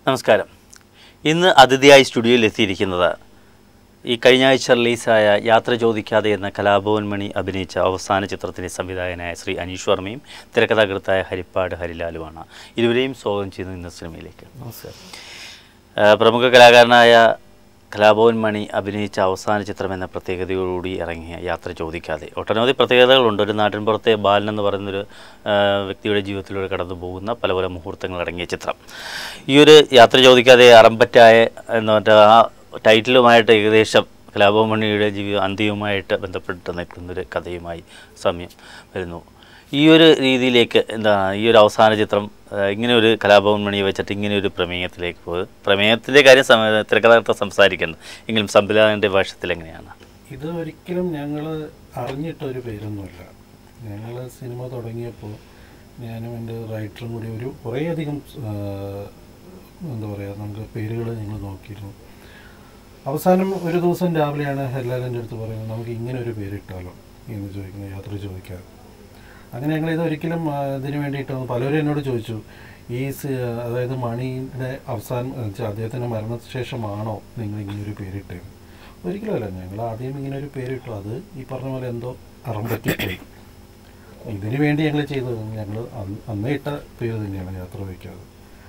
നമസ്കാരം ഇന്ന് അതിഥിയായി സ്റ്റുഡിയോയിൽ എത്തിയിരിക്കുന്നത് ഈ കഴിഞ്ഞ ആഴ്ച റിലീസായ യാത്ര ചോദിക്കാതെ എന്ന കലാഭവൻ മണി അഭിനയിച്ച അവസാന ചിത്രത്തിൻ്റെ സംവിധായകനായ ശ്രീ അനീഷ് വർമ്മയും തിരക്കഥാകൃത്തായ ഹരിപ്പാട് ഹരിലാലുമാണ് ഇരുവരെയും സ്വാഗതം ചെയ്യുന്നു ഇന്ന സിനിമയിലേക്ക് നമസ്കാരം ആ, പ്രമുഖ കലാകാരനായ കലാഭവൻ മണി അഭിനയിച്ച അവസാന ചിത്രം എന്ന പ്രത്യേകതയോടുകൂടി ഇറങ്ങിയ യാത്ര ചോദിക്കാതെ ഒട്ടനവധി പ്രത്യേകതകളുണ്ട് ഒരു നാട്ടിൻപുറത്തെ ബാലൻ എന്ന് പറയുന്നൊരു ആ, വ്യക്തിയുടെ ജീവിതത്തിലൂടെ കടന്നു പോകുന്ന പല പല മുഹൂർത്തങ്ങൾ അടങ്ങിയ ചിത്രം ഈ ഒരു യാത്ര ചോദിക്കാതെ അറമ്പറ്റായ എന്ന് പറഞ്ഞ ആ ടൈറ്റിലുമായിട്ട് ഏകദേശം കലാഭവൻ മണിയുടെ ജീവിത അന്ത്യവുമായിട്ട് ബന്ധപ്പെട്ട് നിൽക്കുന്നൊരു കഥയുമായി സമയം വരുന്നു ഈ ഒരു രീതിയിലേക്ക് എന്താണ് ഈ ഒരു അവസാന ചിത്രം ആ, ഇങ്ങനെ ഒരു കലാഭവൻ മണിയെ വെച്ചിട്ട് ഇങ്ങനെ ഒരു പ്രമേയത്തിലേക്ക് പോയത് പ്രമേയത്തിൻ്റെ കാര്യം സമ- തിരക്കഥാകൃത്ത് സംസാരിക്കുന്നത് എങ്കിലും സംവിധാനൻ്റെ ഭാഷത്തിൽ എങ്ങനെയാണ് ഇത് ഒരിക്കലും ഞങ്ങൾ അറിഞ്ഞിട്ടൊരു പേരൊന്നുമില്ല ഞങ്ങൾ സിനിമ തുടങ്ങിയപ്പോൾ ഞാനും എൻ്റെ റൈറ്ററും കൂടി ഒരു കുറേയധികം ആ, എന്താ പറയുക നമുക്ക് പേരുകൾ ഞങ്ങൾ നോക്കിയിരുന്നു അവസാനം ഒരു ദിവസം രാവിലെയാണ് എല്ലാവരുടെ അടുത്ത് പറയുന്നത് നമുക്ക് ഇങ്ങനെ ഒരു പേരിട്ടാലോ എന്ന് ചോദിക്കുന്നത് യാത്ര ചോദിക്കാതെ അങ്ങനെ ഞങ്ങൾ ഇത് ഒരിക്കലും ആ, ഇതിന് വേണ്ടിയിട്ടൊന്നും പലരും എന്നോട് ചോദിച്ചു ഈ സി- അതായത് മണിയുടെ അവസാനം എന്നുവെച്ചാൽ അദ്ദേഹത്തിൻ്റെ മരണശേഷമാണോ നിങ്ങൾ ഇങ്ങനെ ഒരു പേരിട്ടത് ഒരിക്കലും അല്ല ഞങ്ങൾ ആദ്യം ഇങ്ങനെ ഒരു പേരിട്ടു അത് ഈ പറഞ്ഞ പോലെ എന്തോ അറമ്പറ്റിപ്പോയി ഇതിനു വേണ്ടി ഞങ്ങൾ ചെയ്തത് ഞങ്ങൾ അന്നേ ഇട്ട പേര് തന്നെയാണ് യാത്ര വയ്ക്കാതെ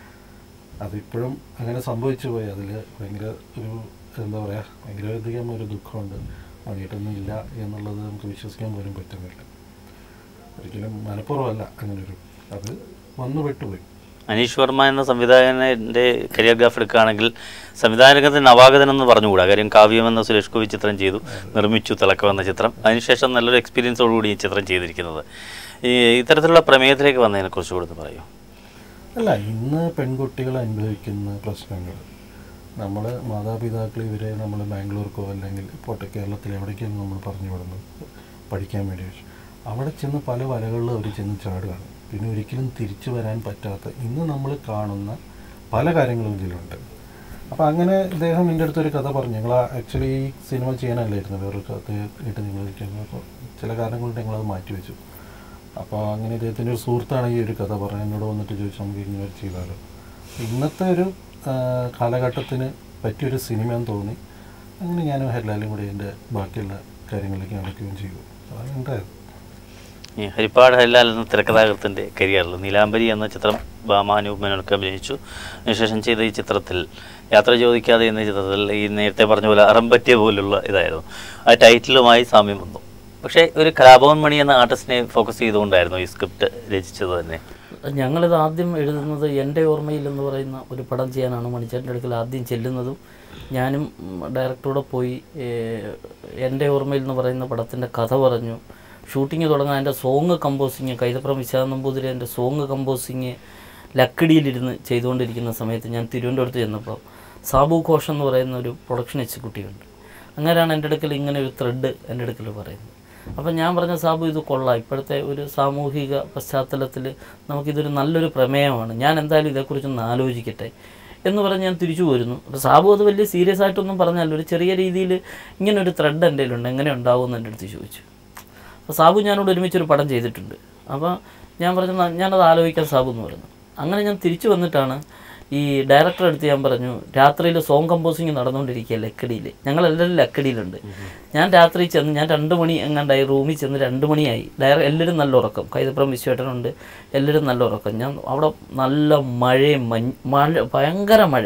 അതിപ്പോഴും അങ്ങനെ സംഭവിച്ചു പോയി അതിൽ ഭയങ്കര ഒരു എന്താ പറയുക ഭയങ്കര അധികം ഒരു ദുഃഖമുണ്ട് മണിയിട്ടൊന്നും ഇല്ല എന്നുള്ളത് നമുക്ക് വിശ്വസിക്കാൻ പോലും പറ്റുന്നില്ല ഒരിക്കലും മനഃപൂർവ്വമല്ല അങ്ങനെ ഒരു അത് വന്നു വിട്ടുപോയി അനീഷ് വർമ്മ എന്ന സംവിധായകൻ്റെ കരിയർഗ്രാഫ് എടുക്കുകയാണെങ്കിൽ സംവിധാന രംഗത്ത് നവാഗതൻ എന്ന് പറഞ്ഞുകൂടാ കാര്യം കാവ്യം എന്ന സുരേഷ് ഗോപി ചിത്രം ചെയ്തു നിർമ്മിച്ചു തിളക്കം എന്ന ചിത്രം അതിനുശേഷം നല്ലൊരു എക്സ്പീരിയൻസോടുകൂടി ഈ ചിത്രം ചെയ്തിരിക്കുന്നത് ഈ ഇത്തരത്തിലുള്ള പ്രമേയത്തിലേക്ക് വന്നതിനെക്കുറിച്ച് കൂടെ ഒന്ന് പറയൂ അല്ല ഇന്ന് പെൺകുട്ടികൾ അനുഭവിക്കുന്ന പ്രശ്നങ്ങൾ നമ്മൾ മാതാപിതാക്കൾ ഇവരെ നമ്മൾ ബാംഗ്ലൂർക്കോ അല്ലെങ്കിൽ പോട്ടെ കേരളത്തിൽ എവിടേക്കാണ് നമ്മൾ പറഞ്ഞു വിടുന്നത് പഠിക്കാൻ വേണ്ടി വെച്ച് അവിടെ ചെന്ന് പല വലകളിലും അവർ ചെന്ന് ചാടുകയാണ് പിന്നെ ഒരിക്കലും തിരിച്ചു വരാൻ പറ്റാത്ത ഇന്ന് നമ്മൾ കാണുന്ന പല കാര്യങ്ങളും ഇതിലുണ്ട് അപ്പോൾ അങ്ങനെ ഇദ്ദേഹം എൻ്റെ അടുത്തൊരു കഥ പറഞ്ഞു ഞങ്ങൾ ആക്ച്വലി ഈ സിനിമ ചെയ്യാനല്ലായിരുന്നു വേറൊരു കഥയായിട്ട് നിങ്ങൾ ഇരിക്കുന്നത് അപ്പോൾ ചില കാരണങ്ങൾ കൊണ്ട് ഞങ്ങളത് മാറ്റി വെച്ചു അപ്പോൾ അങ്ങനെ ഇദ്ദേഹത്തിൻ്റെ ഒരു സുഹൃത്താണ് ഈ ഒരു കഥ പറഞ്ഞത് എന്നോട് വന്നിട്ട് ചോദിച്ചു നമുക്ക് ഇങ്ങനെ ഒരു ചെയ്താലോ ഇന്നത്തെ ഒരു ആ, കാലഘട്ടത്തിന് പറ്റിയൊരു സിനിമയെന്ന് തോന്നി അങ്ങനെ ഞാനും ഹെല്ലാലും കൂടി എൻ്റെ ബാക്കിയുള്ള കാര്യങ്ങളിലേക്ക് നടക്കുകയും ചെയ്തു അതാണ് ഉണ്ടായത് ഈ ഹരിപ്പാട് ഹരിലാൽ എന്ന തിരക്കഥാകൃത്തിൻ്റെ കരിയറിൽ നീലാംബരി എന്ന ചിത്രം ബാമാനു മേനോനൊക്കെ അഭിനയിച്ചു അതിനുശേഷം ചെയ്ത ഈ ചിത്രത്തിൽ യാത്ര ചോദിക്കാതെ എന്ന ചിത്രത്തിൽ ഈ നേരത്തെ പറഞ്ഞ പോലെ അറമ്പറ്റിയ പോലുള്ള ഇതായിരുന്നു ആ ടൈറ്റിലുമായി സാമ്യം വന്നു പക്ഷേ ഒരു കലാഭവൻ മണി എന്ന ആർട്ടിസ്റ്റിനെ ഫോക്കസ് ചെയ്തുകൊണ്ടായിരുന്നു ഈ സ്ക്രിപ്റ്റ് രചിച്ചത് തന്നെ ഞങ്ങളിത് ആദ്യം എഴുതുന്നത് എൻ്റെ ഓർമ്മയിൽ എന്ന് പറയുന്ന ഒരു പടം ചെയ്യാനാണ് മണിച്ചേട്ടൻ്റെ അടുക്കൽ ആദ്യം ചെല്ലുന്നതും ഞാനും ഉം, ഡയറക്ടറോടെ പോയി ഏഹ്, എൻ്റെ ഓർമ്മയിൽ എന്ന് പറയുന്ന പടത്തിൻ്റെ കഥ പറഞ്ഞു ഷൂട്ടിങ് തുടങ്ങാൻ എൻ്റെ സോങ് കമ്പോസിങ് കൈതപ്രം വിശാഖ നമ്പൂതിരി എൻ്റെ സോങ് കമ്പോസിങ് ലക്കിടിയിലിരുന്ന് ചെയ്തുകൊണ്ടിരിക്കുന്ന സമയത്ത് ഞാൻ തിരുവനന്തപുരത്ത് ചെന്നപ്പോൾ സാബു ഘോഷ് എന്ന് പറയുന്ന ഒരു പ്രൊഡക്ഷൻ എക്സിക്യൂട്ടീവ് ഉണ്ട് അങ്ങനെയാണ് എൻ്റെ അടുക്കൽ ഇങ്ങനെ ഒരു ത്രെഡ് എൻ്റെ അടുക്കൽ പറയുന്നത് അപ്പം ഞാൻ പറഞ്ഞ സാബു ഇത് കൊള്ളാം ഇപ്പോഴത്തെ ഒരു സാമൂഹിക പശ്ചാത്തലത്തിൽ നമുക്കിതൊരു നല്ലൊരു പ്രമേയമാണ് ഞാൻ എന്തായാലും ഇതേക്കുറിച്ചൊന്ന് ആലോചിക്കട്ടെ എന്ന് പറഞ്ഞ് ഞാൻ തിരിച്ചു പോരുന്നു അപ്പോൾ സാബു അത് വലിയ സീരിയസ് ആയിട്ടൊന്നും പറഞ്ഞല്ല ഒരു ചെറിയ രീതിയിൽ ഇങ്ങനെ ഒരു ത്രെഡ് എൻ്റെ കയ്യിലുണ്ട് എങ്ങനെ ഉണ്ടാവും എൻ്റെ അടുത്ത് ചോദിച്ചു അപ്പോൾ സാബു ഞാനോട് ഒരുമിച്ചൊരു പടം ചെയ്തിട്ടുണ്ട് അപ്പോൾ ഞാൻ പറഞ്ഞു "ന- ഞാനത് ആലോചിക്കാൻ സാബു എന്ന് പറഞ്ഞു അങ്ങനെ ഞാൻ തിരിച്ചു വന്നിട്ടാണ് ഈ ഡയറക്ടറെ അടുത്ത് ഞാൻ പറഞ്ഞു രാത്രിയിൽ സോങ് കമ്പോസിങ് നടന്നുകൊണ്ടിരിക്കുക ലക്കടിയിൽ ഞങ്ങളെല്ലാവരും ലക്കടിയിലുണ്ട് ഞാൻ രാത്രി ചെന്ന് ഞാൻ രണ്ട് മണി എങ്ങാണ്ടായി റൂമിൽ ചെന്ന് രണ്ട് മണിയായി ഡയറ എല്ലാവരും നല്ല ഉറക്കം കൈതപ്പുറം വിശ്വേട്ടനുണ്ട് എല്ലാവരും നല്ല ഉറക്കം ഞാൻ അവിടെ നല്ല മഴയും മഞ്ഞ് മഴ ഭയങ്കര മഴ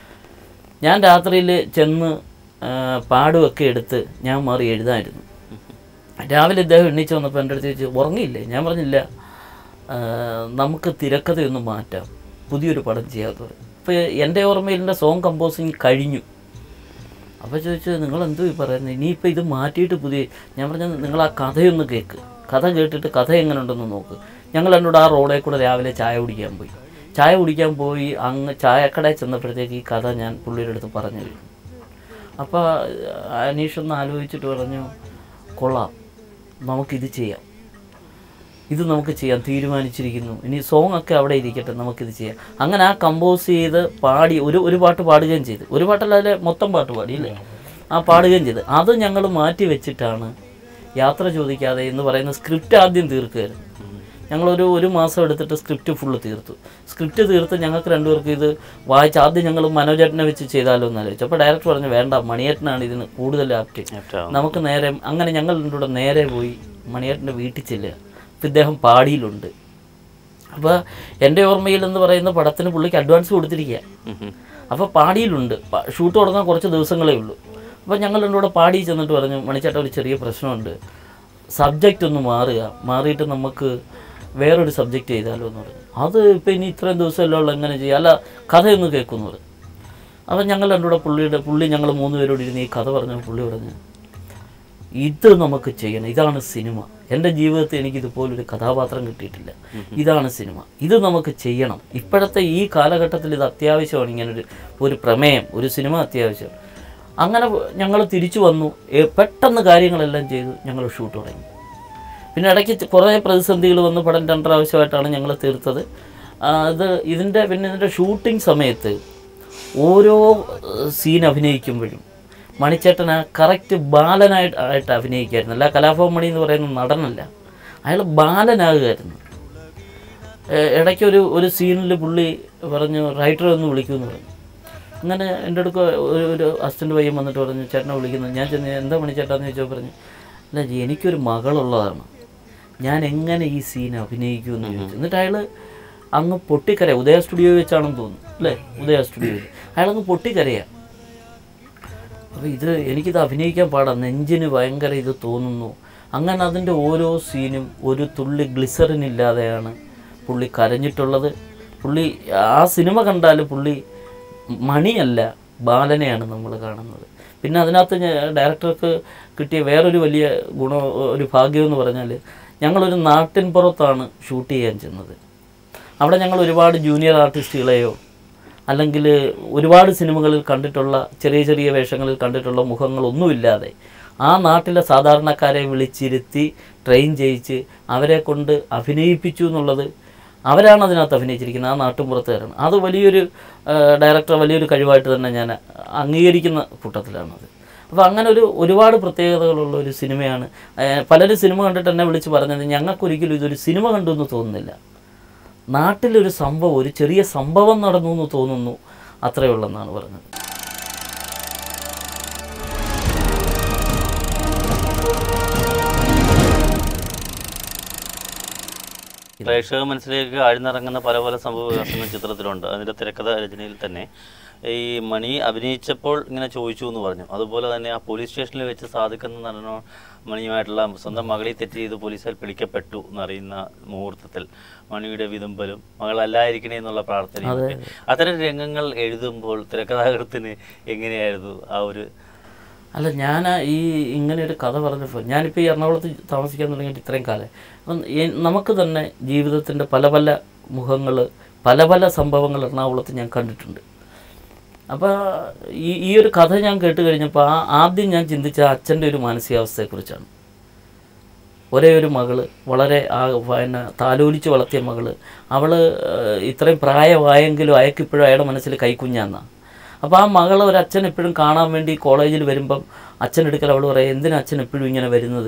ഞാൻ രാത്രിയിൽ ചെന്ന് ആ, പാടുമൊക്കെ എടുത്ത് ഞാൻ മാറി എഴുതായിരുന്നു രാവിലെ ഇദ്ദേഹം എണ്ണീച്ച് വന്നപ്പോൾ എൻ്റെ അടുത്ത് ചോദിച്ചു ഉറങ്ങിയില്ലേ ഞാൻ പറഞ്ഞില്ല ആ, നമുക്ക് തിരക്കഥയൊന്ന് മാറ്റാം പുതിയൊരു പടം ചെയ്യാത്ത അപ്പോൾ എൻ്റെ ഓർമ്മയിൽ എൻ്റെ സോങ് കമ്പോസിങ് കഴിഞ്ഞു അപ്പോൾ ചോദിച്ചു നിങ്ങൾ എന്തോ ഈ പറയുന്നത് ഇനിയിപ്പോൾ ഇത് മാറ്റിയിട്ട് പുതിയ ഞാൻ പറഞ്ഞത് നിങ്ങൾ ആ കഥയൊന്ന് കേൾക്ക് കഥ കേട്ടിട്ട് കഥ എങ്ങനെ ഉണ്ടെന്ന് നോക്ക് ഞങ്ങൾ എന്നോട് ആ റോഡിൽ കൂടെ രാവിലെ ചായ കുടിക്കാൻ പോയി ചായ കുടിക്കാൻ പോയി അങ്ങ് ചായക്കടയിൽ ചെന്നപ്പോഴത്തേക്ക് ഈ കഥ ഞാൻ പുള്ളിയുടെ അടുത്ത് പറഞ്ഞു കഴിഞ്ഞു അപ്പോൾ അനീഷ് ഒന്ന് ആലോചിച്ചിട്ട് പറഞ്ഞു കൊള്ളാം നമുക്കിത് ചെയ്യാം ഇത് നമുക്ക് ചെയ്യാം തീരുമാനിച്ചിരിക്കുന്നു ഇനി സോങ് ഒക്കെ അവിടെ ഇരിക്കട്ടെ നമുക്കിത് ചെയ്യാം അങ്ങനെ ആ കമ്പോസ് ചെയ്ത് പാടി ഒരു ഒരു പാട്ട് പാടുകയും ചെയ്തു ഒരു പാട്ടല്ല അതിലെ മൊത്തം പാട്ട് പാടി ഇല്ലേ ആ പാടുകയും ചെയ്ത് അത് ഞങ്ങൾ മാറ്റി വെച്ചിട്ടാണ് യാത്ര ചോദിക്കാതെ എന്ന് പറയുന്ന സ്ക്രിപ്റ്റ് ആദ്യം തീർക്കുകയായിരുന്നു ഞങ്ങളൊരു ഒരു മാസം എടുത്തിട്ട് സ്ക്രിപ്റ്റ് ഫുള്ള് തീർത്തു സ്ക്രിപ്റ്റ് തീർത്ത് ഞങ്ങൾക്ക് രണ്ടുപേർക്ക് ഇത് വായിച്ച് ആദ്യം ഞങ്ങൾ മനോജേട്ടനെ വെച്ച് ചെയ്താലോ എന്ന് ആലോചിച്ചു അപ്പോൾ ഡയറക്ടർ പറഞ്ഞു വേണ്ട മണിയേട്ടനാണ് ഇതിന് കൂടുതൽ ആപ്റ്റ് ആപ്റ്റാവുന്നത്. നമുക്ക് നേരെ അങ്ങനെ ഞങ്ങൾ രണ്ടും കൂടെ നേരെ പോയി മണിയേട്ടൻ്റെ വീട്ടിൽ ചെല്ലുക അപ്പം ഇദ്ദേഹം പാടിയിലുണ്ട് അപ്പോൾ എൻ്റെ ഓർമ്മയിൽ എന്ന് പറയുന്ന പടത്തിന് പുള്ളിക്ക് അഡ്വാൻസ് കൊടുത്തിരിക്കുക ഉം ഉം. അപ്പോൾ പാടിയിലുണ്ട് പ- ഷൂട്ട് തുടങ്ങാൻ കുറച്ച് ദിവസങ്ങളേ ഉള്ളൂ അപ്പോൾ ഞങ്ങൾ രണ്ടും കൂടെ പാടി ചെന്നിട്ട് പറഞ്ഞു മണിച്ചേട്ട ഒരു ചെറിയ പ്രശ്നമുണ്ട് സബ്ജക്റ്റ് ഒന്ന് മാറുക മാറിയിട്ട് നമുക്ക് വേറൊരു സബ്ജക്റ്റ് ചെയ്താലോ എന്ന് പറഞ്ഞു അത് ഇപ്പം ഇനി ഇത്രയും ദിവസമല്ലേ ഉള്ളൂ എങ്ങനെ ചെയ്യുക അല്ല കഥയൊന്ന് കേൾക്കുമെന്ന് പറഞ്ഞു അപ്പം ഞങ്ങൾ രണ്ടും കൂടെ പുള്ളിയുടെ പുള്ളി ഞങ്ങൾ മൂന്ന് പേരോട് ഇരുന്ന് ഈ കഥ പറഞ്ഞു പുള്ളി പറഞ്ഞു ഇത് നമുക്ക് ചെയ്യണം ഇതാണ് സിനിമ എൻ്റെ ജീവിതത്തിൽ എനിക്ക് ഇതുപോലൊരു കഥാപാത്രം കിട്ടിയിട്ടില്ല ഇതാണ് സിനിമ ഇത് നമുക്ക് ചെയ്യണം ഇപ്പോഴത്തെ ഈ കാലഘട്ടത്തിൽ ഇത് അത്യാവശ്യമാണ് ഇങ്ങനൊരു ഒരു പ്രമേയം ഒരു സിനിമ അത്യാവശ്യം അങ്ങനെ ഞങ്ങൾ തിരിച്ചു വന്നു ഏ, പെട്ടെന്ന് കാര്യങ്ങളെല്ലാം ചെയ്തു ഞങ്ങൾ ഷൂട്ട് തുടങ്ങി പിന്നെ ഇടയ്ക്ക് ചെ- കുറേ പ്രതിസന്ധികൾ വന്ന് പടം രണ്ട് പ്രാവശ്യമായിട്ടാണ് ഞങ്ങൾ തീർത്തത് ആ, അത് ഇതിൻ്റെ പിന്നെ ഇതിൻ്റെ ഷൂട്ടിംഗ് സമയത്ത് ഓരോ സീൻ അഭിനയിക്കുമ്പോഴും മണിച്ചേട്ടൻ ആ കറക്റ്റ് ബാലനായിട്ട് ആയിട്ട് അഭിനയിക്കായിരുന്നു അല്ല കലാഭവൻ മണി എന്ന് പറയുന്ന നടനല്ല അയാൾ ബാലനാകുമായിരുന്നു ഏ- ഇടയ്ക്ക് ഒരു ഒരു സീനിൽ പുള്ളി പറഞ്ഞു റൈറ്റർ ഒന്ന് വിളിക്കുമെന്ന് പറഞ്ഞു അങ്ങനെ എൻ്റെ അടുക്ക ഒരു ഒരു അസിസ്റ്റൻ്റ് പയ്യൻ വന്നിട്ട് പറഞ്ഞു ചേട്ടനെ വിളിക്കുന്നു ഞാൻ ചെന്ന് എന്താ പണി ചേട്ടാന്ന് ചോദിച്ചപ്പോൾ പറഞ്ഞു അല്ല ജി, എനിക്കൊരു മകളുള്ളതാണ് ഞാൻ എങ്ങനെ ഈ സീൻ അഭിനയിക്കുമെന്ന് ചോദിച്ചു എന്നിട്ട് അയാൾ അങ്ങ് പൊട്ടിക്കര ഉദയ സ്റ്റുഡിയോ വെച്ചാണെന്ന് തോന്നുന്നു അല്ലേ ഉദയ സ്റ്റുഡിയോയിൽ അയാളങ്ങ് പൊട്ടിക്കരയാ അപ്പോൾ ഇത് എനിക്കിത് അഭിനയിക്കാൻ പാടാം നെഞ്ചിന് ഭയങ്കര ഇത് തോന്നുന്നു അങ്ങനെ അതിൻ്റെ ഓരോ സീനും ഒരു തുള്ളി ഗ്ലിസറിൻ ഇല്ലാതെയാണ് പുള്ളി കരഞ്ഞിട്ടുള്ളത് പുള്ളി ആ സിനിമ കണ്ടാൽ പുള്ളി മണിയല്ല ബാലനെയാണ് നമ്മൾ കാണുന്നത് പിന്നെ അതിനകത്ത് ഞാൻ- ഡയറക്ടർക്ക് കിട്ടിയ വേറൊരു വലിയ ഗുണം ഒരു ഭാഗ്യം എന്ന് പറഞ്ഞാൽ ഞങ്ങളൊരു നാട്ടിൻ പുറത്താണ് ഷൂട്ട് ചെയ്യാൻ ചെന്നത് അവിടെ ഞങ്ങൾ ഒരുപാട് ജൂനിയർ ആർട്ടിസ്റ്റുകളെയോ അല്ലെങ്കിൽ ഒരുപാട് സിനിമകളിൽ കണ്ടിട്ടുള്ള ചെറിയ ചെറിയ വേഷങ്ങളിൽ കണ്ടിട്ടുള്ള മുഖങ്ങളൊന്നുമില്ലാതെ ആ നാട്ടിലെ സാധാരണക്കാരെ വിളിച്ചിരുത്തി ട്രെയിൻ ചെയ്യിച്ച് അവരെ കൊണ്ട് അഭിനയിപ്പിച്ചു എന്നുള്ളത് അവരാണ് അതിനകത്ത് അഭിനയിച്ചിരിക്കുന്നത് ആ നാട്ടുമ്പുറത്തുകാരാണ് അത് വലിയൊരു ആ, ഡയറക്ടർ വലിയൊരു കഴിവായിട്ട് തന്നെ ഞാൻ അംഗീകരിക്കുന്ന കൂട്ടത്തിലാണത് അപ്പോൾ അങ്ങനെ ഒരു ഒരുപാട് പ്രത്യേകതകളുള്ള ഒരു സിനിമയാണ് ആ, പലരും സിനിമ കണ്ടിട്ട് എന്നെ വിളിച്ച് പറഞ്ഞത് ഞങ്ങൾക്കൊരിക്കലും ഇതൊരു സിനിമ കണ്ടു എന്ന് തോന്നുന്നില്ല നാട്ടിലൊരു സംഭവം ഒരു ചെറിയ സംഭവം നടന്നു എന്ന് തോന്നുന്നു അത്രയേ ഉള്ളെന്നാണ് പറഞ്ഞത് പ്രേക്ഷക മനസ്സിലേക്ക് ആഴ്ന്നിറങ്ങുന്ന പല പല സംഭവ വികാസങ്ങൾ ചിത്രത്തിലുണ്ട് അതിൻ്റെ തിരക്കഥ രചനയിൽ തന്നെ ഈ മണി അഭിനയിച്ചപ്പോൾ ഇങ്ങനെ ചോദിച്ചു എന്ന് പറഞ്ഞു അതുപോലെ തന്നെ ആ പോലീസ് സ്റ്റേഷനിൽ വെച്ച് സാധിക്കുന്ന നടനോ മണിയുമായിട്ടുള്ള സ്വന്തം മകളെ തെറ്റ് ചെയ്ത് പോലീസിൽ പിടിക്കപ്പെട്ടു എന്നറിയുന്ന മുഹൂർത്തത്തിൽ മണിയുടെ വിതുമ്പലും മകളല്ലായിരിക്കണേ എന്നുള്ള പ്രാർത്ഥനയും അത്തരം രംഗങ്ങൾ എഴുതുമ്പോൾ തിരക്കഥാകൃത്തിന് എങ്ങനെയായിരുന്നു ആ ഒരു അല്ല ഞാൻ ഈ ഇങ്ങനെ ഒരു കഥ പറഞ്ഞപ്പോൾ ഞാനിപ്പോൾ ഈ എറണാകുളത്ത് താമസിക്കാൻ തുടങ്ങിയിട്ട് ഇത്രയും കാലം അപ്പം എ- നമുക്ക് തന്നെ ജീവിതത്തിൻ്റെ പല പല മുഖങ്ങൾ പല പല സംഭവങ്ങൾ എറണാകുളത്ത് ഞാൻ കണ്ടിട്ടുണ്ട് അപ്പോൾ ഈ ഈ ഒരു കഥ ഞാൻ കേട്ട് കഴിഞ്ഞപ്പോൾ ആ ആദ്യം ഞാൻ ചിന്തിച്ച അച്ഛൻ്റെ ഒരു മാനസികാവസ്ഥയെക്കുറിച്ചാണ് ഒരേ ഒരു മകള് വളരെ ആ പിന്നെ താലോലിച്ച് വളർത്തിയ മകള് അവള് ഏഹ്, ഇത്രയും പ്രായമായെങ്കിലും അയക്കിപ്പോഴും അയാളുടെ മനസ്സിൽ കൈക്കുഞ്ഞാന്നാണ് അപ്പോൾ ആ മകളെ ഒരു അച്ഛൻ എപ്പോഴും കാണാൻ വേണ്ടി കോളേജിൽ വരുമ്പം അച്ഛൻ എടുക്കൽ അവൾ പറയും എന്തിനാ അച്ഛൻ എപ്പോഴും ഇങ്ങനെ വരുന്നത്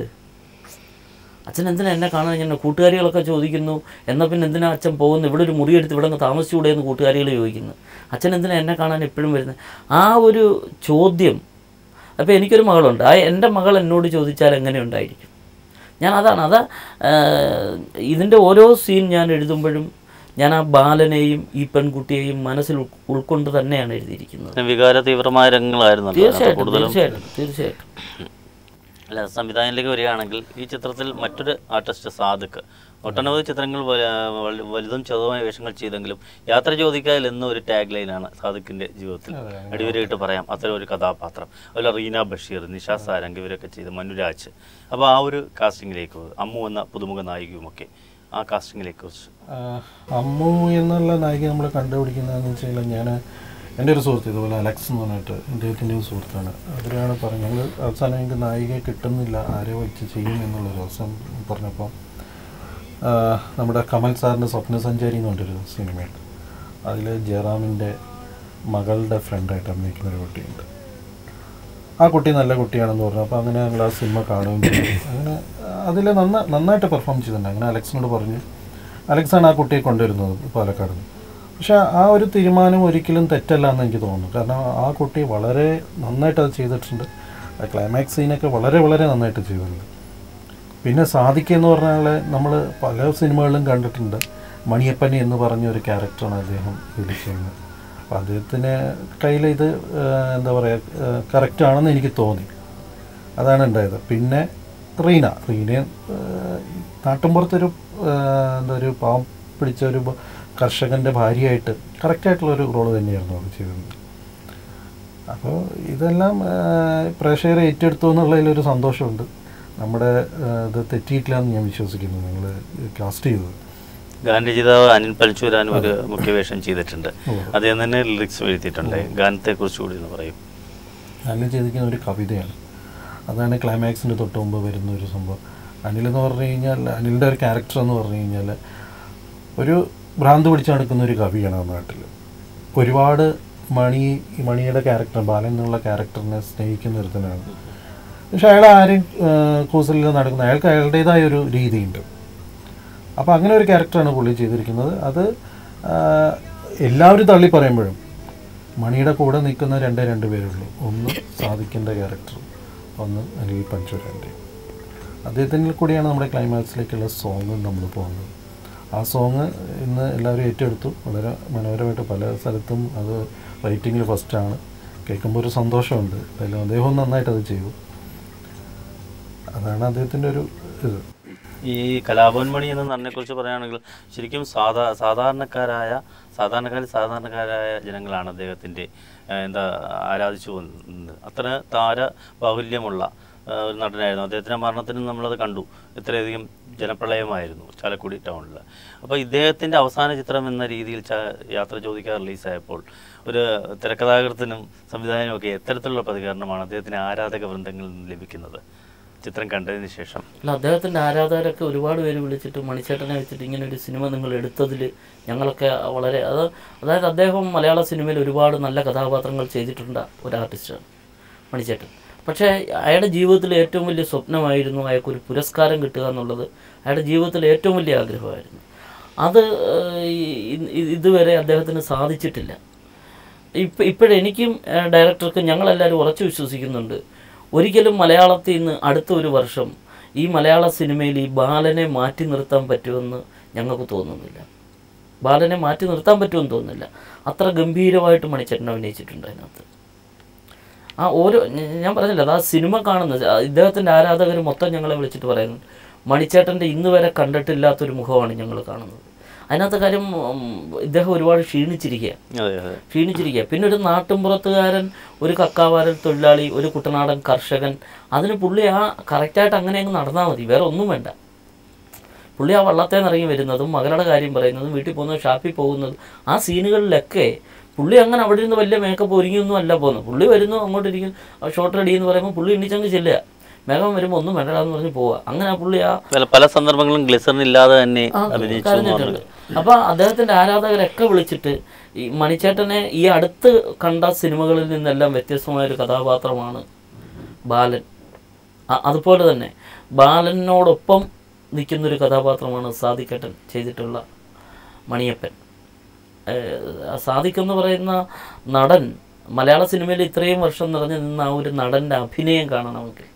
അച്ഛൻ എന്തിനാ എന്നെ കാണാൻ ഇങ്ങനെ കൂട്ടുകാരികളൊക്കെ ചോദിക്കുന്നു എന്നാൽ പിന്നെ എന്തിനാ അച്ഛൻ പോകുന്നു ഇവിടെ ഒരു മുറിയെടുത്ത് ഇവിടെ അങ്ങ് താമസിച്ചുകൂടെ എന്ന് കൂട്ടുകാരികൾ ചോദിക്കുന്നു അച്ഛൻ എന്തിനാ എന്നെ കാണാൻ എപ്പോഴും വരുന്നത് ആ ഒരു ചോദ്യം അപ്പോൾ എനിക്കൊരു മകളുണ്ട് ആ എൻ്റെ മകൾ എന്നോട് ചോദിച്ചാൽ എങ്ങനെ ഉണ്ടായിരിക്കും ഞാൻ അതാണ് അതാ ഇതിൻ്റെ ഓരോ സീൻ ഞാൻ എഴുതുമ്പോഴും ഞാൻ ആ ബാലനെയും ഈ പെൺകുട്ടിയെയും മനസ്സിൽ ഉൾ- ഉൾക്കൊണ്ട് തന്നെയാണ് എഴുതിയിരിക്കുന്നത് വികാര തീവ്രമായ രംഗങ്ങളായിരുന്നല്ലോ അതിനകത്ത് തീർച്ചയായിട്ടും കൂടുതലും തീർച്ചയായിട്ടും തീർച്ചയായിട്ടും അല്ല സംവിധാനത്തിലേക്ക് വരികയാണെങ്കിൽ ഈ ചിത്രത്തിൽ മറ്റൊരു ആർട്ടിസ്റ്റ് സാദിഖ് ഒട്ടനവധി ചിത്രങ്ങൾ വല- വല- വലുതും ചെറുതുമായ വേഷങ്ങൾ ചെയ്തെങ്കിലും യാത്ര ചോദിക്കാതിൽ എന്ന ഒരു ടാഗ് ലൈനാണ് സാദിഖിന്റെ ജീവിതത്തിൽ അടിവരയിട്ട് പറയാം അത്തരം ഒരു കഥാപാത്രം അതുപോലെ റീന ബഷീർ നിഷ സാരംഗ് ഇവരൊക്കെ ചെയ്ത് മനുരാജ് അപ്പോൾ ആ ഒരു കാസ്റ്റിംഗിലേക്ക് അമ്മു എന്ന പുതുമുഖ നായികയുമൊക്കെ ആ കാസ്റ്റിംഗിലേക്ക് കുറിച്ച് ആഹ് അമ്മു എന്നുള്ള നായിക നമ്മൾ കണ്ടുപിടിക്കുന്നതെന്ന് വെച്ച് കഴിഞ്ഞാൽ ഞാൻ എൻ്റെ ഒരു സുഹൃത്ത് ഇതുപോലെ അലക്സ് എന്ന് പറഞ്ഞിട്ട് അദ്ദേഹത്തിൻ്റെ ഒരു സുഹൃത്താണ് അവരാണ് പറഞ്ഞത് ഞങ്ങൾ അവസാനം എനിക്ക് നായികയെ കിട്ടുന്നില്ല ആരെ വെച്ച് ചെയ്യും എന്നുള്ളൊരു അവസരം പറഞ്ഞപ്പോൾ ആഹ് നമ്മുടെ കമൽ സാറിൻ്റെ സ്വപ്നസഞ്ചാരി എന്ന് പറഞ്ഞൊരു സിനിമയുണ്ട് അതിൽ ജയറാമിൻ്റെ മകളുടെ ഫ്രണ്ടായിട്ട് അഭിനയിക്കുന്ന ഒരു കുട്ടിയുണ്ട് ആ കുട്ടി നല്ല കുട്ടിയാണെന്ന് പറഞ്ഞു അപ്പോൾ അങ്ങനെ ഞങ്ങൾ ആ സിനിമ കാണുകയും ചെയ്തു അങ്ങനെ അതിൽ നന്ന നന്നായിട്ട് പെർഫോം ചെയ്തിട്ടുണ്ട് അങ്ങനെ അലക്സിനോട് പറഞ്ഞു അലക്സാണ് ആ കുട്ടിയെ കൊണ്ടുവരുന്നത് പാലക്കാട് നിന്ന് പക്ഷെ ആ ഒരു തീരുമാനം ഒരിക്കലും തെറ്റല്ല എന്ന് എനിക്ക് തോന്നുന്നു കാരണം ആ കുട്ടി വളരെ നന്നായിട്ട് അത് ചെയ്തിട്ടുണ്ട് ആ ക്ലൈമാക്സ് സീനൊക്കെ വളരെ വളരെ നന്നായിട്ട് ചെയ്തിട്ടുണ്ട് പിന്നെ സാധിക്കുക എന്ന് പറഞ്ഞാൽ നമ്മൾ പല സിനിമകളിലും കണ്ടിട്ടുണ്ട് മണിയപ്പനി എന്ന് പറഞ്ഞ ഒരു ക്യാരക്ടറാണ് അദ്ദേഹം ഇതിൽ ചെയ്യുന്നത് അപ്പോൾ അദ്ദേഹത്തിന് കയ്യിൽ ഇത് ആ, എന്താ പറയുക കറക്റ്റ് ആണെന്ന് എനിക്ക് തോന്നി അതാണ് ഉണ്ടായത് പിന്നെ റീന റീന നാട്ടിൻപുറത്തൊരു ആ, എന്താ ഒരു പാവം പിടിച്ച ഒരു ബ- കർഷകൻ്റെ ഭാര്യയായിട്ട് കറക്റ്റായിട്ടുള്ളൊരു റോള് തന്നെയായിരുന്നു അത് ചെയ്തത് അപ്പോൾ ഇതെല്ലാം ആ, പ്രേക്ഷകരെ ഏറ്റെടുത്തു എന്നുള്ളതിലൊരു സന്തോഷമുണ്ട് നമ്മുടെ ആ, ഇത് തെറ്റിയിട്ടില്ല എന്ന് ഞാൻ വിശ്വസിക്കുന്നു നിങ്ങൾ കാസ്റ്റ് ചെയ്തത് ഗാനരചിതാവ് അനിൽ പൽച്ചൂരാൻ ഒരു മുഖ്യ വേഷം ചെയ്തിട്ടുണ്ട് അദ്ദേഹം തന്നെ ലിറിക്സ് എഴുതിയിട്ടുണ്ട് ഗാനത്തെ കുറിച്ച് കൂടി ഒന്ന് പറയും അനിൽ ചെയ്തിരിക്കുന്ന ഒരു കവിതയാണ് അതാണ് ക്ലൈമാക്സിൻ്റെ തൊട്ട് മുമ്പ് വരുന്ന ഒരു സംഭവം അനിൽ എന്ന് പറഞ്ഞു കഴിഞ്ഞാൽ അനിലിൻ്റെ ഒരു ക്യാരക്ടർ എന്ന് പറഞ്ഞു കഴിഞ്ഞാൽ ഒരു ഭ്രാന്ത് പിടിച്ച് നടക്കുന്ന ഒരു കവിയാണ് ആ നാട്ടിൽ ഒരുപാട് മണി ഈ മണിയുടെ ക്യാരക്ടർ ബാലൻ എന്നുള്ള ക്യാരക്ടറിനെ സ്നേഹിക്കുന്ന ഒരുത്തനാണ് പക്ഷെ അയാൾ ആരും കൂസലിൽ നടക്കുന്ന അയാൾക്ക് അയാളുടേതായ ഒരു രീതിയുണ്ട് അപ്പോൾ അങ്ങനെ ഒരു ക്യാരക്ടറാണ് പുള്ളി ചെയ്തിരിക്കുന്നത് അത് ആ, എല്ലാവരും തള്ളി പറയുമ്പോഴും മണിയുടെ കൂടെ നിൽക്കുന്ന രണ്ടേ രണ്ട് പേരുള്ളൂ ഒന്ന് സാധിക്കേണ്ട ക്യാരക്ടർ ഒന്ന് അനിൽ പഞ്ചുരാൻ്റെ അദ്ദേഹത്തിൻ്റെ കൂടിയാണ് നമ്മുടെ ക്ലൈമാക്സിലേക്കുള്ള സോങ് നമ്മൾ പോകുന്നത് ആ സോങ് ഇന്ന് എല്ലാവരും ഏറ്റെടുത്തു വളരെ മനോഹരമായിട്ട് പല സ്ഥലത്തും അത് റേറ്റിങ്ങിൽ ഫസ്റ്റാണ് കേൾക്കുമ്പോൾ ഒരു സന്തോഷമുണ്ട് എന്തായാലും അദ്ദേഹം നന്നായിട്ട് അത് ചെയ്തു അതാണ് അദ്ദേഹത്തിൻ്റെ ഒരു ഇത് ഈ കലാഭവൻ മണി എന്ന നടനെ കുറിച്ച് പറയുകയാണെങ്കിൽ ശരിക്കും സാധാ സാധാരണക്കാരായ സാധാരണക്കാരിൽ സാധാരണക്കാരായ ജനങ്ങളാണ് അദ്ദേഹത്തിൻ്റെ ഏഹ്, എന്താ ആരാധിച്ചു വന്നത് അത്ര താര ബാഹുല്യമുള്ള ഏഹ്, ഒരു നടനായിരുന്നു അദ്ദേഹത്തിൻ്റെ മരണത്തിന് നമ്മളത് കണ്ടു ഇത്രയധികം ജനപ്രളയമായിരുന്നു ചാലക്കുടി ടൗണിൽ അപ്പോൾ ഇദ്ദേഹത്തിൻ്റെ അവസാന ചിത്രം എന്ന രീതിയിൽ ച യാത്ര ചോദിക്കാൻ റിലീസായപ്പോൾ ഒരു തിരക്കഥാകൃത്തിനും സംവിധായകനും ഒക്കെ എത്തരത്തിലുള്ള പ്രതികരണമാണ് അദ്ദേഹത്തിന് ആരാധക വൃന്ദങ്ങളിൽ നിന്ന് ലഭിക്കുന്നത് ചിത്രം കണ്ടതിന് ശേഷം അല്ല അദ്ദേഹത്തിൻ്റെ ആരാധകരൊക്കെ ഒരുപാട് പേര് വിളിച്ചിട്ട് മണിച്ചേട്ടനെ വെച്ചിട്ട് ഇങ്ങനെ ഒരു സിനിമ നിങ്ങൾ എടുത്തതിൽ ഞങ്ങളൊക്കെ വളരെ അത് അതായത് അദ്ദേഹം മലയാള സിനിമയിൽ ഒരുപാട് നല്ല കഥാപാത്രങ്ങൾ ചെയ്തിട്ടുണ്ട് ഒരു ആർട്ടിസ്റ്റാണ് മണിച്ചേട്ടൻ പക്ഷേ അയാളുടെ ജീവിതത്തിൽ ഏറ്റവും വലിയ സ്വപ്നമായിരുന്നു അയാൾക്ക് ഒരു പുരസ്കാരം കിട്ടുക എന്നുള്ളത് അയാളുടെ ജീവിതത്തിൽ ഏറ്റവും വലിയ ആഗ്രഹമായിരുന്നു അത് ഏഹ്, ഈ- ഈ- ഇതുവരെ അദ്ദേഹത്തിന് സാധിച്ചിട്ടില്ല ഇപ്പം ഇപ്പോഴെനിക്കും ഏഹ്, ഡയറക്ടർക്കും ഞങ്ങളെല്ലാവരും ഉറച്ചു വിശ്വസിക്കുന്നുണ്ട് ഒരിക്കലും മലയാളത്തിൽ നിന്ന് അടുത്ത ഒരു വർഷം ഈ മലയാള സിനിമയിൽ ഈ ബാലനെ മാറ്റി നിർത്താൻ പറ്റുമെന്ന് ഞങ്ങൾക്ക് തോന്നുന്നില്ല ബാലനെ മാറ്റി നിർത്താൻ പറ്റുമെന്ന് തോന്നുന്നില്ല അത്ര ഗംഭീരമായിട്ട് മണിച്ചേട്ടൻ അഭിനയിച്ചിട്ടുണ്ട് അതിനകത്ത് ആ ഓരോ ഞ- ഞാൻ പറഞ്ഞില്ല അത് ആ സിനിമ കാണുന്നത് ആ ഇദ്ദേഹത്തിൻ്റെ ആരാധകർ മൊത്തം ഞങ്ങളെ വിളിച്ചിട്ട് പറയുന്നുണ്ട് മണിച്ചേട്ടൻ്റെ ഇന്ന് വരെ കണ്ടിട്ടില്ലാത്തൊരു മുഖമാണ് ഞങ്ങൾ കാണുന്നത് അതിനകത്ത് കാര്യം ഉം, ഇദ്ദേഹം ഒരുപാട് ക്ഷീണിച്ചിരിക്കുക അതെ അതെ ക്ഷീണിച്ചിരിക്കുക പിന്നെ ഒരു നാട്ടിൻപുറത്തുകാരൻ ഒരു കക്കാവാരൻ തൊഴിലാളി ഒരു കുട്ടനാടൻ കർഷകൻ അതിന് പുള്ളി ആ കറക്റ്റായിട്ട് അങ്ങനെ അങ്ങ് നടന്നാൽ മതി വേറെ ഒന്നും വേണ്ട പുള്ളി ആ വള്ളത്തിൽ നിന്ന് ഇറങ്ങി വരുന്നതും മകളുടെ കാര്യം പറയുന്നതും വീട്ടിൽ പോകുന്നതും ഷാപ്പിൽ പോകുന്നതും ആ സീനുകളിലൊക്കെ പുള്ളി അങ്ങനെ അവിടെ ഇരുന്ന് വലിയ മേക്കപ്പ് ഒരുങ്ങിയൊന്നും അല്ല പോകുന്നത് പുള്ളി വരുന്നു അങ്ങോട്ട് ഇരിക്കും ഷോർട്ട് റെഡി എന്ന് പറയുമ്പോൾ പുള്ളി എണ്ണിച്ചങ്ങ് ചെല്ലുക മേഘം വരുമ്പോൾ ഒന്നും വേണ്ടടാന്ന് പറഞ്ഞ് പോവുക അങ്ങനെ ആ പുള്ളി ആ പല പല സന്ദർഭങ്ങളും ഗ്ലിസറിൻ ഇല്ലാതെ തന്നെ അഭിനയിച്ചു എന്ന് കരഞ്ഞിട്ടുണ്ട് പറഞ്ഞു. അപ്പൊ അദ്ദേഹത്തിന്റെ ആരാധകരൊക്കെ വിളിച്ചിട്ട് ഈ മണിച്ചേട്ടനെ ഈ അടുത്ത് കണ്ട സിനിമകളിൽ നിന്നെല്ലാം വ്യത്യസ്തമായ ഒരു കഥാപാത്രമാണ് ബാലൻ അ- അതുപോലെ തന്നെ ബാലനോടൊപ്പം നിൽക്കുന്നൊരു കഥാപാത്രമാണ് സാദിക്കട്ടൻ ചെയ്തിട്ടുള്ള മണിയപ്പൻ ഏഹ് സാദിഖ് എന്ന് പറയുന്ന നടൻ മലയാള സിനിമയിൽ ഇത്രയും വർഷം നിറഞ്ഞു നിന്ന ആ ഒരു നടൻ്റെ അഭിനയം കാണണമെങ്കിൽ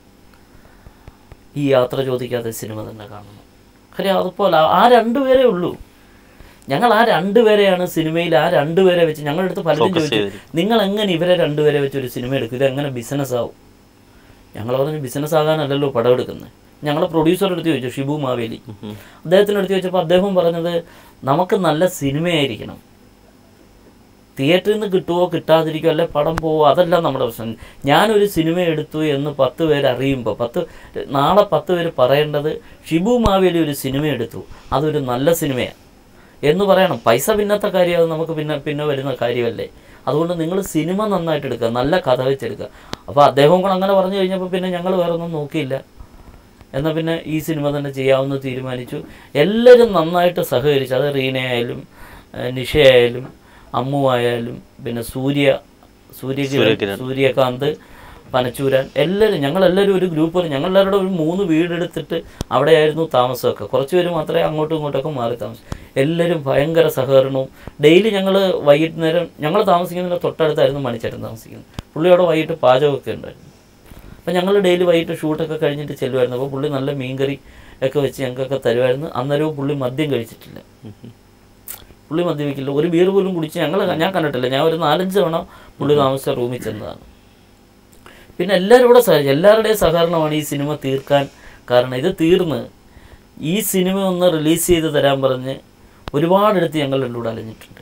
ഈ യാത്ര ചോദിക്കാതെ സിനിമ തന്നെ കാണണം കാര്യം അതുപോലെ ആ- ആ രണ്ടുപേരേ ഉള്ളൂ ഞങ്ങൾ ആ രണ്ടുപേരെയാണ് സിനിമയിൽ ആ രണ്ടുപേരെ വെച്ച് ഞങ്ങളുടെ അടുത്ത് പലരും Focus ചോദിച്ചു ചെയ്തിരിക്കും. നിങ്ങൾ എങ്ങനെ ഇവരെ രണ്ടുപേരെ വെച്ച് ഒരു സിനിമ എടുക്കും ഇത് എങ്ങനെ ബിസിനസ് ആവും ഞങ്ങൾ പറഞ്ഞു ബിസിനസ് ആകാനല്ലല്ലോ പടം എടുക്കുന്നത് ഞങ്ങൾ പ്രൊഡ്യൂസറുടെ അടുത്ത് ചോദിച്ചു ഷിബു മാവേലി അദ്ദേഹത്തിൻ്റെ അടുത്ത് ചോദിച്ചപ്പോൾ അദ്ദേഹം പറഞ്ഞത് നമുക്ക് നല്ല സിനിമയായിരിക്കണം തിയേറ്ററിൽ നിന്ന് കിട്ടുമോ കിട്ടാതിരിക്കുമോ അല്ലെ പടം പോവോ അതല്ല നമ്മുടെ പ്രശ്നം ഞാനൊരു സിനിമ എടുത്തു എന്ന് പത്ത് പേര് അറിയുമ്പോൾ പത്ത് നാളെ പത്ത് പേര് പറയേണ്ടത് ഷിബു മാവേലി ഒരു സിനിമ എടുത്തു അതൊരു നല്ല സിനിമയാണ് എന്ന് പറയണം പൈസ പിന്നത്തെ കാര്യം അത് നമുക്ക് പിന്നെ പിന്നെ വരുന്ന കാര്യമല്ലേ അതുകൊണ്ട് നിങ്ങൾ സിനിമ നന്നായിട്ട് എടുക്കുക നല്ല കഥ വെച്ചെടുക്കുക അപ്പോൾ അദ്ദേഹം കൂടെ അങ്ങനെ പറഞ്ഞു കഴിഞ്ഞപ്പോൾ പിന്നെ ഞങ്ങൾ വേറെ ഒന്നും നോക്കിയില്ല എന്നാൽ പിന്നെ ഈ സിനിമ തന്നെ ചെയ്യാമെന്ന് തീരുമാനിച്ചു എല്ലാവരും നന്നായിട്ട് സഹകരിച്ചു അത് റീനയായാലും ഏഹ് നിഷയായാലും അമ്മു ആയാലും പിന്നെ സൂര്യ സൂര്യകിരൺ സൂര്യകിരൺ. സൂര്യകാന്ത് പനച്ചൂരാൻ എല്ലാവരും ഞങ്ങളെല്ലാവരും ഒരു ഗ്രൂപ്പ് ഞങ്ങളെല്ലാവരുടെ ഒരു മൂന്ന് വീടെടുത്തിട്ട് അവിടെയായിരുന്നു താമസമൊക്കെ കുറച്ച് പേര് മാത്രമേ അങ്ങോട്ടും ഇങ്ങോട്ടൊക്കെ മാറി താമസം എല്ലാവരും ഭയങ്കര സഹകരണവും ഡെയിലി ഞങ്ങൾ വൈകുന്നേരം ഞങ്ങൾ താമസിക്കുന്നതിന് തൊട്ടടുത്തായിരുന്നു മണിച്ചേട്ടൻ താമസിക്കുന്നത് പുള്ളിയോടെ വൈകിട്ട് പാചകമൊക്കെ ഉണ്ടായിരുന്നു അപ്പം ഞങ്ങൾ ഡെയിലി വൈകിട്ട് ഷൂട്ടൊക്കെ കഴിഞ്ഞിട്ട് ചെല്ലുമായിരുന്നു അപ്പോൾ പുള്ളി നല്ല മീൻകറി ഒക്കെ വെച്ച് ഞങ്ങൾക്കൊക്കെ തരുമായിരുന്നു അന്നേരവും പുള്ളി മദ്യം കഴിച്ചിട്ടില്ല പുള്ളി മദ്യപിക്കില്ല ഒരു ബീർ പോലും കുടിച്ച് ഞങ്ങൾ ഞാൻ കണ്ടിട്ടില്ല ഞാൻ ഒരു നാലഞ്ച് തവണ പുള്ളി താമസിച്ച റൂമിൽ ചെന്നതാണ് പിന്നെ എല്ലാവരും കൂടെ സഹകരിച്ചു എല്ലാവരുടെയും സഹകരണമാണ് ഈ സിനിമ തീർക്കാൻ കാരണം ഇത് തീർന്ന് ഈ സിനിമ ഒന്ന് റിലീസ് ചെയ്ത് തരാൻ പറഞ്ഞ് ഒരുപാടെടുത്ത് ഞങ്ങൾ രണ്ടും കൂടെ അലഞ്ഞിട്ടുണ്ട്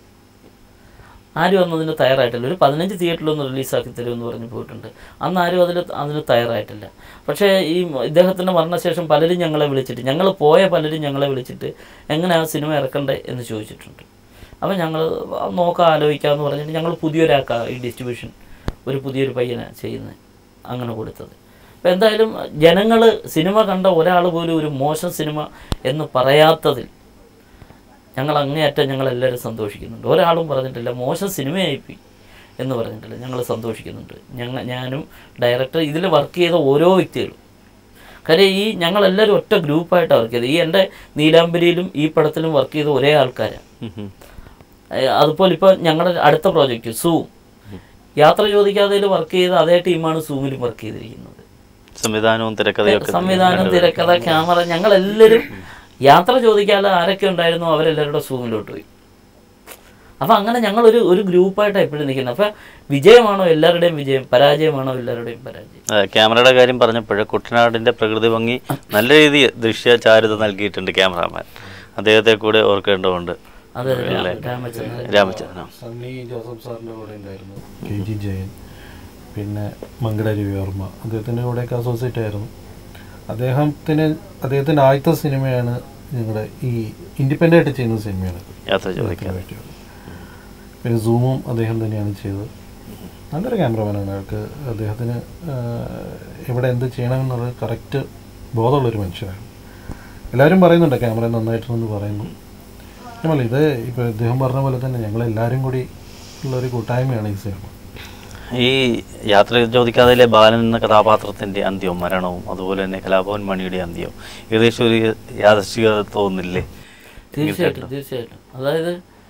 ആരും അന്ന് അതിന് തയ്യാറായിട്ടില്ല ഒരു പതിനഞ്ച് തിയേറ്ററിലൊന്ന് റിലീസാക്കി തരുമെന്ന് പറഞ്ഞ് പോയിട്ടുണ്ട് അന്ന് ആരും അതിൽ അതിന് തയ്യാറായിട്ടില്ല പക്ഷേ ഈ ഇദ്ദേഹത്തിൻ്റെ മരണശേഷം പലരും ഞങ്ങളെ വിളിച്ചിട്ട് ഞങ്ങൾ പോയ പലരും ഞങ്ങളെ വിളിച്ചിട്ട് എങ്ങനെ ആ സിനിമ ഇറക്കണ്ടേ എന്ന് ചോദിച്ചിട്ടുണ്ട് അപ്പം ഞങ്ങൾ നോക്കാം ആലോചിക്കാമെന്ന് പറഞ്ഞിട്ട് ഞങ്ങൾ പുതിയൊരാക്കാ ഈ ഡിസ്ട്രിബ്യൂഷൻ ഒരു പുതിയൊരു പയ്യനാണ് ചെയ്യുന്നത് അങ്ങനെ കൊടുത്തത് അപ്പം എന്തായാലും ജനങ്ങൾ സിനിമ കണ്ട ഒരാൾ പോലും ഒരു മോശം സിനിമ എന്ന് പറയാത്തതിൽ ഞങ്ങൾ അങ്ങേയറ്റം ഞങ്ങൾ എല്ലാവരും സന്തോഷിക്കുന്നുണ്ട് ഒരാളും പറഞ്ഞിട്ടില്ല മോശം സിനിമയായിപ്പോയി എന്ന് പറഞ്ഞിട്ടില്ല ഞങ്ങൾ സന്തോഷിക്കുന്നുണ്ട് ഞങ്ങൾ ഞാനും ഡയറക്ടർ ഇതിൽ വർക്ക് ചെയ്ത ഓരോ വ്യക്തികളും കാര്യം ഈ ഞങ്ങളെല്ലാവരും ഒറ്റ ഗ്രൂപ്പായിട്ടാണ് വർക്ക് ചെയ്തത് ഈ എൻ്റെ നീലാംബരിയിലും ഈ പടത്തിലും വർക്ക് ചെയ്ത ഒരേ ആൾക്കാരാണ് ഉം ഉം. ഏഹ് അതുപോലെ ഇപ്പോൾ ഞങ്ങളുടെ അടുത്ത പ്രോജക്റ്റ് സൂം യാത്ര ചോദിക്കാതെയിൽ വർക്ക് ചെയ്ത അതേ ടീമാണ് സൂമിലും വർക്ക് ചെയ്തിരിക്കുന്നത് സംവിധാനവും തിരക്കഥയൊക്കെ സംവിധാനം തിരക്കഥ ക്യാമറ ഞങ്ങളെല്ലാവരും യാത്ര ചോദിക്കാതെ ആരൊക്കെ ഉണ്ടായിരുന്നോ അവരെല്ലാവരുടെ സൂമിലോട്ട് പോയി അപ്പം അങ്ങനെ ഞങ്ങളൊരു ഒരു ഗ്രൂപ്പായിട്ടാണ് എപ്പോഴും നിൽക്കുന്നത് അപ്പം വിജയമാണോ എല്ലാവരുടെയും വിജയം പരാജയമാണോ എല്ലാവരുടെയും പരാജയം അതെ, ക്യാമറയുടെ കാര്യം പറഞ്ഞപ്പോൾ കുട്ടനാടിന്റെ പ്രകൃതി ഭംഗി നല്ല രീതിയിൽ ദൃശ്യ ചാരുത നൽകിയിട്ടുണ്ട് ക്യാമറാമാൻ അദ്ദേഹത്തെ കൂടെ ഓർക്കേണ്ടതുണ്ട് അതെ രാമചന്ദ്രൻ രാമചന്ദ്രൻ സണ്ണി ജോസഫ് സാറിൻ്റെ കൂടെ ഉണ്ടായിരുന്നു കെ ജി ജയൻ പിന്നെ മംഗള രവിവർമ്മ അദ്ദേഹത്തിൻ്റെ കൂടെയൊക്കെ അസോസിയേറ്റ് ആയിരുന്നു അദ്ദേഹത്തിന് അദ്ദേഹത്തിൻ്റെ ആദ്യത്തെ സിനിമയാണ് ഞങ്ങളുടെ ഈ ഇൻഡിപെൻഡൻ്റ് ആയിട്ട് ചെയ്യുന്ന സിനിമയാണ് ഇത്. യാത്ര ചോദിക്കാൻ പറ്റിയത് പിന്നെ സൂമും അദ്ദേഹം തന്നെയാണ് ചെയ്തത് നല്ലൊരു ക്യാമറമാനാണ് അയാൾക്ക് അദ്ദേഹത്തിന് ആഹ്, എവിടെ എന്ത് ചെയ്യണമെന്നുള്ളത് കറക്റ്റ് ബോധമുള്ളൊരു മനുഷ്യനാണ് എല്ലാവരും പറയുന്നുണ്ട് ക്യാമറ നന്നായിട്ടുണ്ടെന്ന് പറയുന്നു നമ്മളല്ല ഇത് ഇപ്പോൾ ഇദ്ദേഹം പറഞ്ഞ പോലെ തന്നെ ഞങ്ങളെല്ലാവരും കൂടി ഉള്ളൊരു കൂട്ടായ്മയാണ് ഈ സിനിമ ഈ യാത്ര ചോദിക്കാതെ ബാലൻ എന്ന കഥാപാത്രത്തിന്റെ അന്ത്യവും മരണവും അതുപോലെ തന്നെ കലാഭവൻ മണിയുടെ അന്ത്യവും ഏകദേശം ഒരു യാദൃശ്ചികത തോന്നില്ലേ തീർച്ചയായിട്ടും തീർച്ചയായിട്ടും അതായത്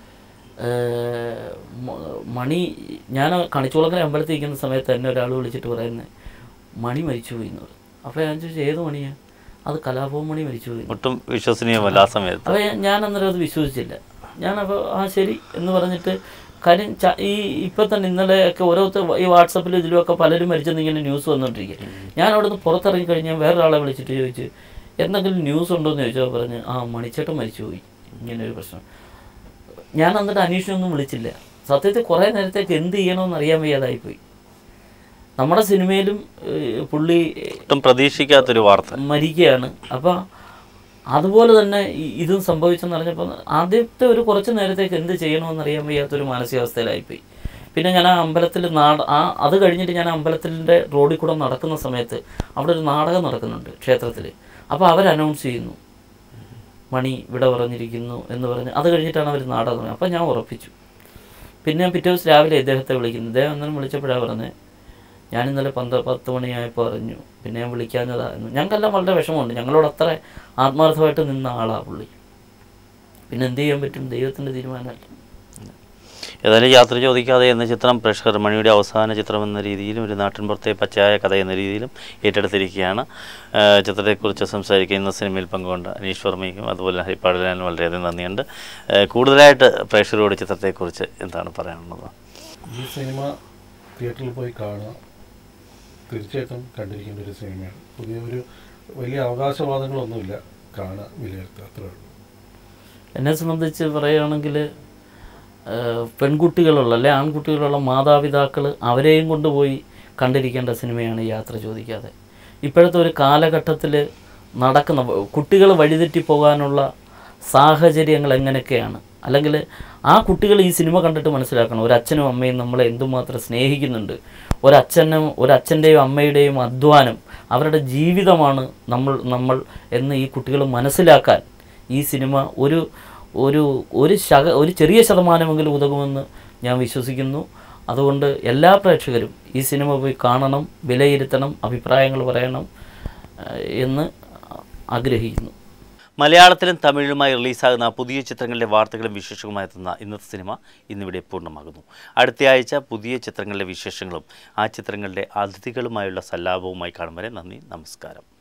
ഏഹ്, മ- മണി ഞാൻ കണിച്ചുളക്കര അമ്പലത്തിൽ ഇരിക്കുന്ന സമയത്ത് എന്നെ ഒരാൾ വിളിച്ചിട്ട് പറയുന്നത് മണി മരിച്ചു പോയി എന്ന് പറഞ്ഞു അപ്പോൾ ഞാൻ ചോദിച്ചു ഏത് മണിയാ അത് കലാഭവൻ മണി മരിച്ചു പോയി ഒട്ടും വിശ്വസനീയമല്ല ആ സമയത്ത് അപ്പോൾ ഞാൻ അന്നേരം അത് വിശ്വസിച്ചില്ല ഞാനപ്പോൾ ആ ശരി എന്ന് പറഞ്ഞിട്ട് കാര്യം ച- ഈ ഇപ്പം തന്നെ ഇന്നലെയൊക്കെ ഓരോരുത്തർ ഈ വാട്സപ്പിലും ഇതിലുമൊക്കെ പലരും മരിച്ചെന്ന് ഇങ്ങനെ ന്യൂസ് വന്നുകൊണ്ടിരിക്കുക ഞാൻ അവിടെ നിന്ന് പുറത്തിറങ്ങി കഴിഞ്ഞാൽ വേറൊരാളെ വിളിച്ചിട്ട് ചോദിച്ചു എന്തെങ്കിലും ന്യൂസ് ഉണ്ടോ എന്ന് ചോദിച്ചാൽ പറഞ്ഞ് ആ മണിച്ചേട്ടൻ മരിച്ചുപോയി ഇങ്ങനെ ഒരു പ്രശ്നം ഞാൻ എന്നിട്ട് അന്വേഷണമൊന്നും വിളിച്ചില്ല സത്യത്തിൽ കുറേ നേരത്തേക്ക് എന്ത് ചെയ്യണമെന്ന് അറിയാൻ വയ്യാതായിപ്പോയി നമ്മുടെ സിനിമയിലും ഏഹ്, പുള്ളി ഒട്ടും പ്രതീക്ഷിക്കാത്തൊരു വാർത്ത മരിക്കുകയാണ് അപ്പോൾ അതുപോലെ തന്നെ ഈ- ഇതും സംഭവിച്ചെന്ന് അറിഞ്ഞപ്പോൾ ആദ്യത്തെ ഒരു കുറച്ച് നേരത്തേക്ക് എന്ത് ചെയ്യണമെന്ന് അറിയാൻ വയ്യാത്തൊരു മാനസികാവസ്ഥയിലായിപ്പോയി പിന്നെ ഞാൻ ആ അമ്പലത്തിൽ നാട ആ അത് കഴിഞ്ഞിട്ട് ഞാൻ ആ അമ്പലത്തിൻ്റെ റോഡിൽ കൂടെ നടക്കുന്ന സമയത്ത് അവിടെ ഒരു നാടകം നടക്കുന്നുണ്ട് ക്ഷേത്രത്തിൽ അപ്പോൾ അവർ അനൗൺസ് ചെയ്യുന്നു മണി ഇവിടെ പറഞ്ഞിരിക്കുന്നു എന്ന് പറഞ്ഞ് അത് കഴിഞ്ഞിട്ടാണ് അവർ നാടകം തുടങ്ങുന്നത് അപ്പോൾ ഞാൻ ഉറപ്പിച്ചു പിന്നെ ഞാൻ പിറ്റേ ദിവസം രാവിലെ ഇദ്ദേഹത്തെ വിളിക്കുന്നു ഇദ്ദേഹം അന്നേരം വിളിച്ചപ്പോഴാണ് പറഞ്ഞത് ഞാൻ ഇന്നലെ പന്ത് പത്ത് മണിയായപ്പോൾ അറിഞ്ഞു പിന്നെ ഞാൻ വിളിക്കാഞ്ഞതാ എന്ന് ഞങ്ങൾക്കെല്ലാം വളരെ വിഷമമുണ്ട് ഞങ്ങളോട് അത്ര ആത്മാർത്ഥമായിട്ട് നിന്ന ആളാ പുള്ളി പിന്നെ എന്ത് ചെയ്യാൻ പറ്റും ദൈവത്തിൻ്റെ തീരുമാനമല്ല ഏതായാലും യാത്ര ചോദിക്കാതെ എന്ന ചിത്രം പ്രേക്ഷകർ മണിയുടെ അവസാന ചിത്രം എന്ന രീതിയിലും ഒരു നാട്ടിൻപുറത്തെ പച്ചയായ കഥ എന്ന രീതിയിലും ഏറ്റെടുത്തിരിക്കുകയാണ് ആ, ചിത്രത്തെക്കുറിച്ച് സംസാരിക്കുന്ന ഇന്ന് സിനിമയിൽ പങ്കുകൊണ്ട അനീഷ് വർമ്മയ്ക്കും അതുപോലെ ഹരിപ്പാടിലാനും വളരെയധികം നന്ദിയുണ്ട് ആ, കൂടുതലായിട്ട് പ്രേക്ഷകരോട് ചിത്രത്തെക്കുറിച്ച് എന്താണ് പറയാനുള്ളത് ഈ സിനിമ തിയേറ്ററിൽ പോയി കാണുക തീർച്ചയായിട്ടും കണ്ടിരിക്കേണ്ട ഒരു സിനിമയാണ് പുതിയ ഒരു വലിയ അവകാശവാദങ്ങളൊന്നുമില്ല കാണുക വിലയിരുത്തുക അത്രേ ഉള്ളൂ എന്നെ സംബന്ധിച്ച് പറയുകയാണെങ്കിൽ പെൺകുട്ടികളുള്ള അല്ലെ ആൺകുട്ടികളുള്ള മാതാപിതാക്കൾ അവരെയും കൊണ്ടുപോയി കണ്ടിരിക്കേണ്ട സിനിമയാണ് യാത്ര ചോദിക്കാതെ ഇപ്പോഴത്തെ ഒരു കാലഘട്ടത്തിൽ നടക്കുന്ന കുട്ടികൾ വഴിതെറ്റി പോകാനുള്ള സാഹചര്യങ്ങൾ എങ്ങനെയൊക്കെയാണ് അല്ലെങ്കിൽ ആ കുട്ടികൾ ഈ സിനിമ കണ്ടിട്ട് മനസ്സിലാക്കണം ഒരു അച്ഛനും അമ്മയും നമ്മളെ എന്തുമാത്രം സ്നേഹിക്കുന്നുണ്ട് ഒരച്ഛനും ഒരച്ഛൻ്റെയും അമ്മയുടെയും അധ്വാനം അവരുടെ ജീവിതമാണ് നമ്മൾ നമ്മൾ എന്ന് ഈ കുട്ടികൾ മനസ്സിലാക്കാൻ ഈ സിനിമ ഒരു ഒരു ഒരു ശക ഒരു ചെറിയ ശതമാനമെങ്കിലും ഉതകുമെന്ന് ഞാൻ വിശ്വസിക്കുന്നു അതുകൊണ്ട് എല്ലാ പ്രേക്ഷകരും ഈ സിനിമ പോയി കാണണം വിലയിരുത്തണം അഭിപ്രായങ്ങൾ പറയണം ഏഹ്, എന്ന് ആഗ്രഹിക്കുന്നു മലയാളത്തിലും തമിഴിലുമായി റിലീസാകുന്ന പുതിയ ചിത്രങ്ങളിലെ വാർത്തകളും വിശേഷങ്ങളുമായി എത്തുന്ന ഇന്നത്തെ സിനിമ ഇന്നിവിടെ പൂർണ്ണമാകുന്നു അടുത്തയാഴ്ച പുതിയ ചിത്രങ്ങളിലെ വിശേഷങ്ങളും ആ ചിത്രങ്ങളുടെ അതിഥികളുമായുള്ള സല്ലാപവുമായി കാണും വരെ നന്ദി നമസ്കാരം